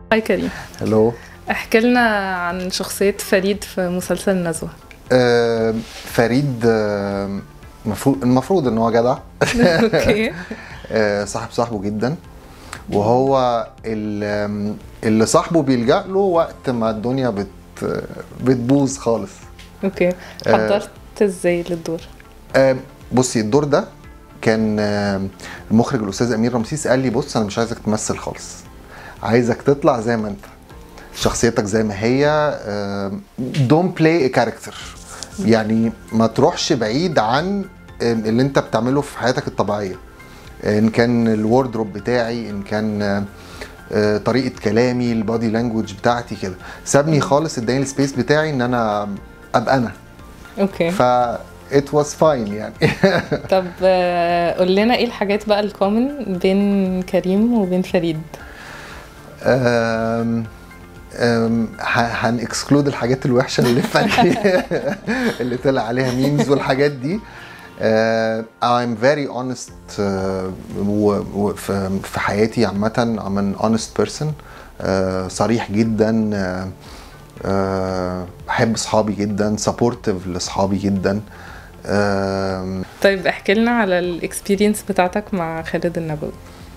هاي كريم هلو احكي لنا عن شخصية فريد في مسلسل النزوة آه فريد آه، المفروض المفروض ان هو جدع اوكي آه، صاحب صاحبه جدا وهو ال- اللي صاحبه بيلجأ له وقت ما الدنيا بت بتبوظ خالص اوكي حضرت ازاي للدور آه، بصي الدور ده كان آه، المخرج الاستاذ امير رمسيس قال لي بص انا مش عايزك تمثل خالص عايزك تطلع زي ما انت شخصيتك زي ما هي دونت بلاي كاركتر يعني ما تروحش بعيد عن آه، اللي انت بتعمله في حياتك الطبيعيه ان كان الوردروب بتاعي ان كان آه، آه، طريقه كلامي البادي لانجوج بتاعتي كده سابني خالص اداني السبيس بتاعي ان انا ابقى انا اوكي ف it was fine يعني طب آه، قول لنا ايه الحاجات بقى الكومن بين كريم وبين فريد أم أم هن اكسكلود الحاجات الوحشه اللي في اللي طلع عليها ميمز والحاجات دي uh, I'm very honest uh, و- و- في في حياتي عامة I'm an honest person uh, صريح جدا uh, uh, بحب اصحابي جدا supportive لاصحابي جدا um, طيب احكي لنا على الاكسبيرينس بتاعتك مع خالد النبوي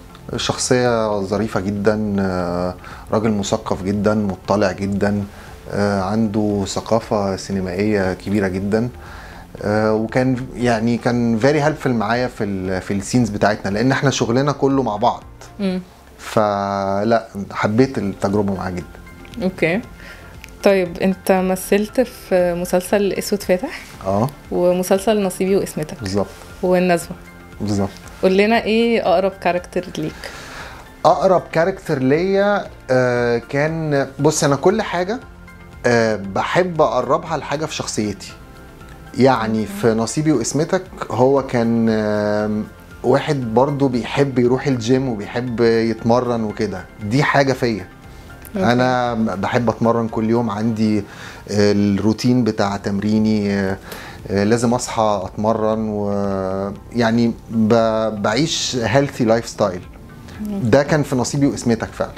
شخصية ظريفة جدا آه، راجل مثقف جدا مطلع جدا آه، عنده ثقافة سينمائية كبيرة جدا آه، وكان يعني كان فيري هيلفل معايا في ال في السينز بتاعتنا لان احنا شغلنا كله مع بعض امم فلا حبيت التجربة معاه جدا اوكي طيب انت مثلت في مسلسل اسود فاتح اه ومسلسل نصيبي واسمتك بالظبط والنزوة بالظبط قول لنا ايه اقرب كاركتر ليك اقرب كاركتر ليا آه، كان بص انا كل حاجه آه، بحب اقربها لحاجه في شخصيتي يعني في نصيبي واسمتك هو كان آم، واحد برضو بيحب يروح الجيم وبيحب يتمرن وكده دي حاجه فيا أوكي. انا بحب اتمرن كل يوم عندي الروتين بتاع تمريني آه، آه، لازم اصحى اتمرن ويعني ب- بعيش هيلثي لايف ستايل ده كان في نصيبي واسمتك فعلا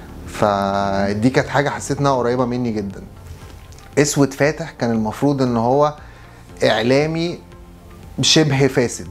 فدي كانت حاجه حسيت انها قريبه مني جدا اسود فاتح كان المفروض ان هو اعلامي شبه فاسد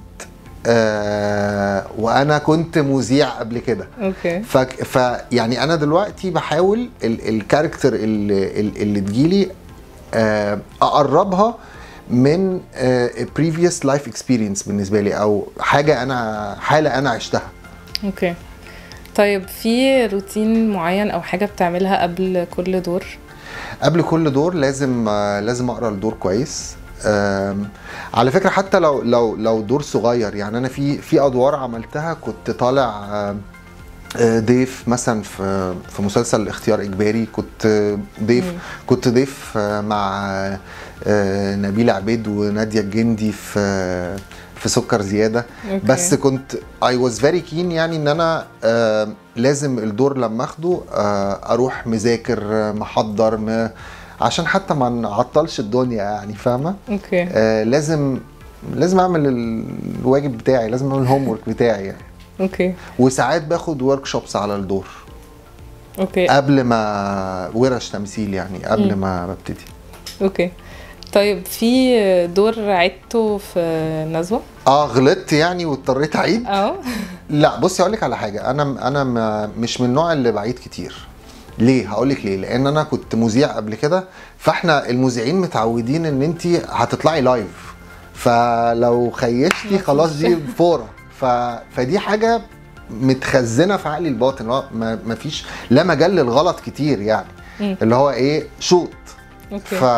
آه وانا كنت مذيع قبل كده اوكي ف... ف يعني انا دلوقتي بحاول ال... الكاركتر اللي, اللي تجيلي آه، اقربها من بريفيوس لايف اكسبيرينس بالنسبه لي او حاجه انا حاله انا عشتها اوكي طيب في روتين معين او حاجه بتعملها قبل كل دور قبل كل دور لازم آه، لازم اقرا الدور كويس آم، على فكره حتى لو لو لو دور صغير يعني انا في في ادوار عملتها كنت طالع آم، آه، ضيف مثلا في في مسلسل اختيار اجباري كنت آه، ضيف مم. كنت ضيف آه، مع آه، نبيل عبيد وناديه الجندي في آه، في سكر زياده أوكي. بس كنت اي واز فيري كين يعني ان انا آه لازم الدور لما اخده آه اروح مذاكر آه، محضر م... عشان حتى ما نعطلش الدنيا يعني فاهمه اوكي آه لازم لازم اعمل ال- الواجب بتاعي لازم اعمل الهوم ورك بتاعي يعني اوكي وساعات باخد ورك شوبس على الدور اوكي قبل ما ورش تمثيل يعني قبل مم. ما ببتدي اوكي طيب في دور عدته في نزوة اه غلطت يعني واضطريت اعيد اه لا بصي اقول لك على حاجه انا انا ما- مش من النوع اللي بعيد كتير ليه هقول لك ليه لان انا كنت مذيع قبل كده فاحنا المذيعين متعودين ان انت هتطلعي لايف فلو خيشتي خلاص دي فوره ف... فدي حاجه متخزنه في عقلي الباطن اللي هو ما ما فيش لا مجال للغلط كتير يعني مم. اللي هو ايه شوط اوكي ف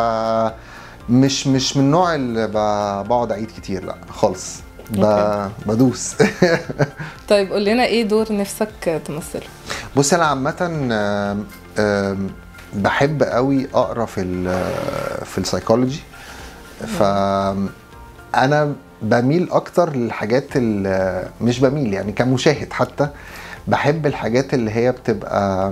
مش مش من النوع اللي ب- بقعد اعيد كتير لا خالص ب... أوكي. بدوس طيب قول لنا ايه دور نفسك تمثله بص انا عامه آم، آم، بحب قوي اقرا في ال في السايكولوجي ف انا بميل اكتر للحاجات ال- مش بميل يعني كمشاهد حتى بحب الحاجات اللي هي بتبقى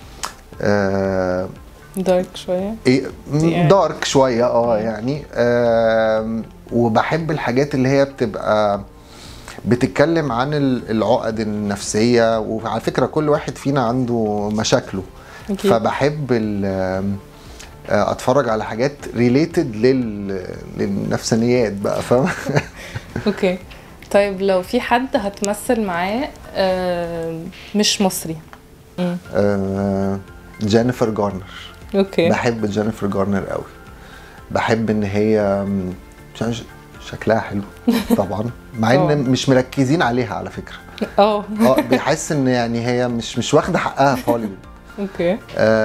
آه، دارك شويه ايه يعني. دارك شويه اه يعني آم، وبحب الحاجات اللي هي بتبقى بتتكلم عن ال- العقد النفسيه وعلى فكره كل واحد فينا عنده مشاكله أكيد. فبحب ال- آه، اتفرج على حاجات ريليتد لل للنفسانيات بقى فاهم اوكي طيب لو في حد هتمثل معاه آه، مش مصري مم. آه، جينيفر جارنر اوكي بحب جينيفر جارنر قوي بحب ان هي مش عارف شكلها حلو طبعا مع طبعاً. ان مش مركزين عليها على فكره اه اه بيحس ان يعني هي مش مش واخده حقها في هوليوود اوكي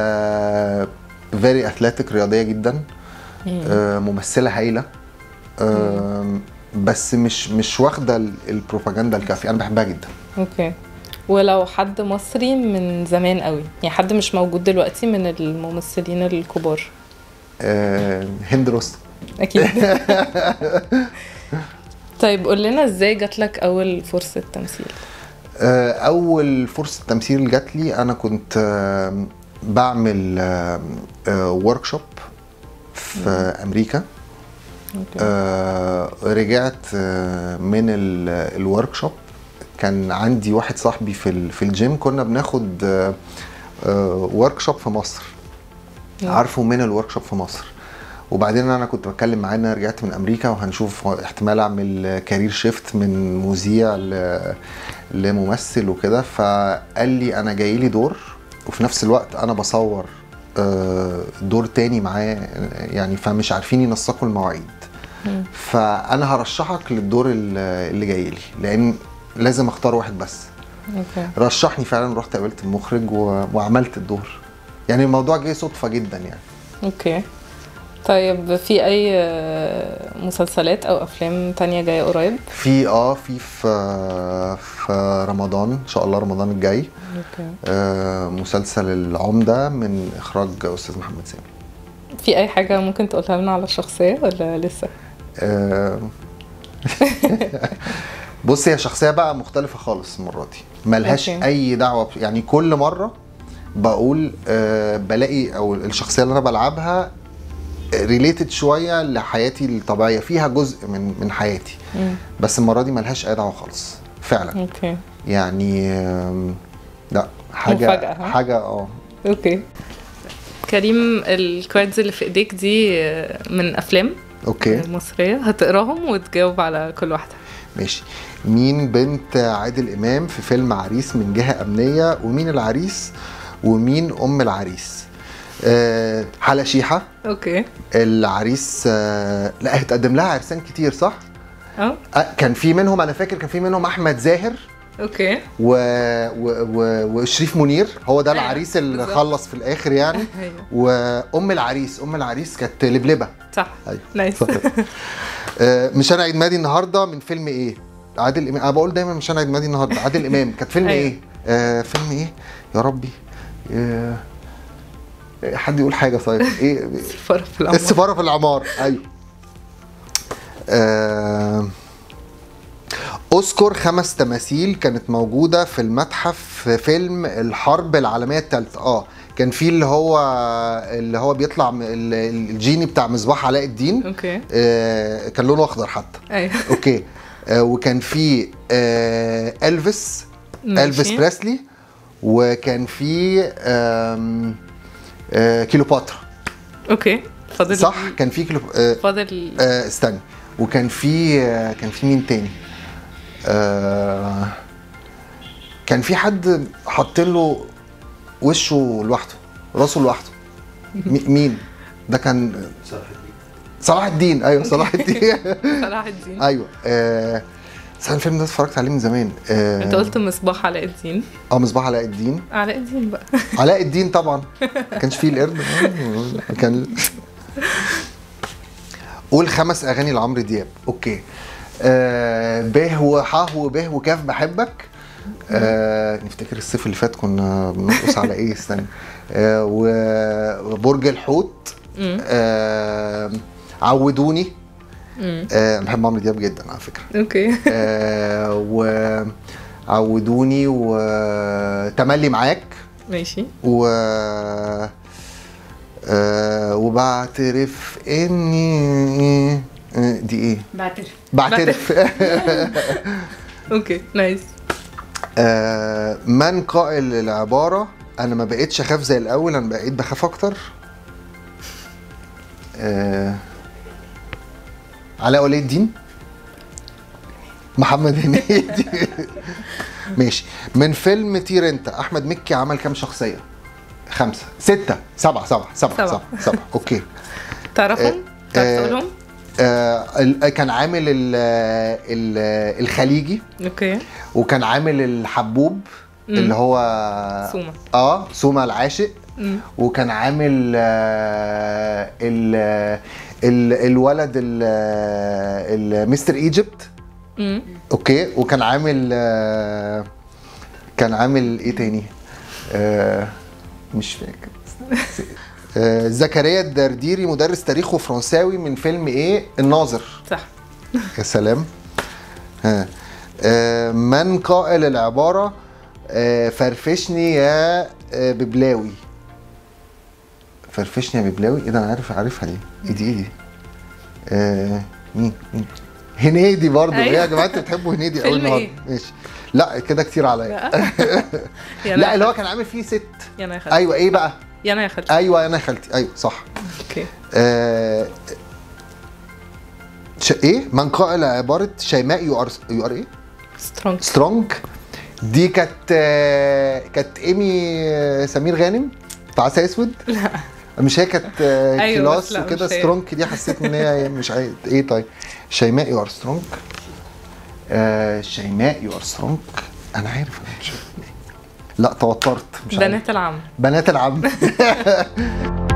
فيري اثليتيك رياضيه جدا آه ممثله هايله آه بس مش مش واخده ال- البروباجندا الكافيه انا بحبها جدا اوكي ولو حد مصري من زمان قوي يعني حد مش موجود دلوقتي من الممثلين الكبار آه هند رستم اكيد طيب قول لنا ازاي جات لك اول فرصه تمثيل آه، اول فرصه تمثيل جات لي انا كنت آه، بعمل ورك شوب في امريكا اوكي آه، رجعت آه، من الورك شوب كان عندي واحد صاحبي في ال- في الجيم كنا بناخد ورك شوب في مصر مم. عارفه من الورك شوب في مصر وبعدين انا كنت بتكلم معاه ان انا رجعت من امريكا وهنشوف احتمال اعمل كارير شيفت من مذيع ل- لممثل وكده فقال لي انا جاي لي دور وفي نفس الوقت انا بصور آه، دور تاني معاه يعني فمش عارفين ينسقوا المواعيد مم. فانا هرشحك للدور ال- اللي جاي لي لان لازم اختار واحد بس اوكي رشحني فعلا رحت قابلت المخرج و... وعملت الدور يعني الموضوع جه صدفه جدا يعني اوكي طيب في اي آه، مسلسلات او افلام تانية جايه قريب في اه في في في رمضان ان شاء الله رمضان الجاي اوكي آه مسلسل العمده من اخراج استاذ محمد سامي في اي حاجه ممكن تقولها لنا على الشخصيه ولا لسه آه بص هي شخصيه بقى مختلفه خالص المره دي ملهاش أوكي. اي دعوه ب... يعني كل مره بقول آه بلاقي او الشخصيه اللي انا بلعبها ريليتد شويه لحياتي الطبيعيه فيها جزء من من حياتي مم. بس المره دي ملهاش اي دعوه خالص فعلا اوكي يعني آم، لا حاجه مفاجأة، ها؟ حاجه اه اوكي كريم الكاردز اللي في ايديك دي آه، من افلام اوكي مصريه هتقراهم وتجاوب على كل واحده ماشي مين بنت عادل امام في فيلم عريس من جهه امنيه ومين العريس ومين ام العريس أه حلا شيحه اوكي العريس أه لا هتقدم لها عرسان كتير صح اه أه كان في منهم انا فاكر كان في منهم احمد زاهر اوكي و... و... و... وشريف منير هو ده أيوة، العريس اللي بالظبط. خلص في الاخر يعني ايوه وام العريس ام العريس كانت لبلبه صح ايوه نايس آه، مش انا عيد ميلادي النهارده من فيلم ايه؟ عادل امام انا بقول دايما مش انا عيد ميلادي النهارده عادل امام كانت فيلم أيوة. ايه؟ آه فيلم ايه؟ يا ربي آه حد يقول حاجه طيب ايه الفرق في العمر السفاره في العمار ايوه آه اذكر خمس تماثيل كانت موجوده في المتحف في فيلم الحرب العالميه الثالثه اه كان في اللي هو اللي هو بيطلع م- ال- الجيني بتاع مصباح علاء الدين اوكي آه كان لونه اخضر حتى ايوه اوكي آه وكان في آه الفيس ماشي. الفيس بريسلي وكان في آم، آه كيلوباترا اوكي فاضل صح كان في كيلو آه فاضل آه استني وكان في آه كان في مين تاني آه كان في حد حاطين له وشه لوحده راسه لوحده مي- مين ده كان صلاح الدين ايوه صلاح الدين صلاح الدين ايوه آه بس أنا الفيلم ده اتفرجت عليه من زمان آه انت قلت مصباح علاء الدين اه مصباح علاء الدين علاء الدين بقى علاء الدين طبعا ما كانش فيه القرد آه، كان قول خمس اغاني لعمرو دياب اوكي آه ب وح وب وكاف بحبك آه نفتكر الصيف اللي فات كنا بنرقص على ايه استنى آه و- وبرج الحوت مم. آه عودوني مم. آه بحب عمرو دياب جدا على فكره اوكي آه وعودوني وتملي معاك ماشي و آه وبعترف اني آه، دي ايه بعترف بعترف اوكي نايس آه من قائل العبارة انا ما بقتش اخاف زي الاول انا بقيت بخاف اكتر آه... علاء ولي الدين محمد هنيدي ماشي من فيلم طير انت احمد مكي عمل كام شخصيه خمسه سته سبعه سبعه سبعه سبعة. سبعه, سبعة. اوكي تعرفهم؟ تعرف آه، تقولهم؟ آه ال- كان عامل ال ال الخليجي اوكي وكان عامل الحبوب اللي هو سوما. اه سوما العاشق مم. وكان عامل آه ال ال الولد ال- ال- مستر ايجيبت مم. اوكي وكان عامل آه كان عامل ايه تاني آه مش فاكر آه زكريا الدرديري مدرس تاريخ وفرنساوي من فيلم ايه الناظر صح يا سلام ها آه من قائل العبارة آه فرفشني يا آه ببلاوي فرفشني يا ببلاوي ايه ده انا عارف عارفها دي ايه دي ايه دي آه مين مين هنيدي برضه ايه أيوة. يا جماعه انتوا بتحبوا هنيدي قوي فيلم النهارده إيه؟ ماشي لا كده كتير عليا يا لا أنا اللي هو كان عامل فيه ست يا انا يا خالتي ايوه ايه بقى يا انا يا خالتي ايوه انا خالتي ايوه صح اوكي آه ش... ايه من قائل عباره شيماء يو ار يو ار ايه سترونج سترونج دي كانت آه، كانت ايمي آه، سمير غانم في عسل اسود لا مش هي كانت آه، أيوة، كلاس بس لا، وكده مش هي. سترونج دي حسيت ان هي مش عايز ايه طيب شيماء يو ار سترونج آه شيماء يو ار سترونج انا عارف انا مش عارف لا توترت مش عارف بنات العم بنات العم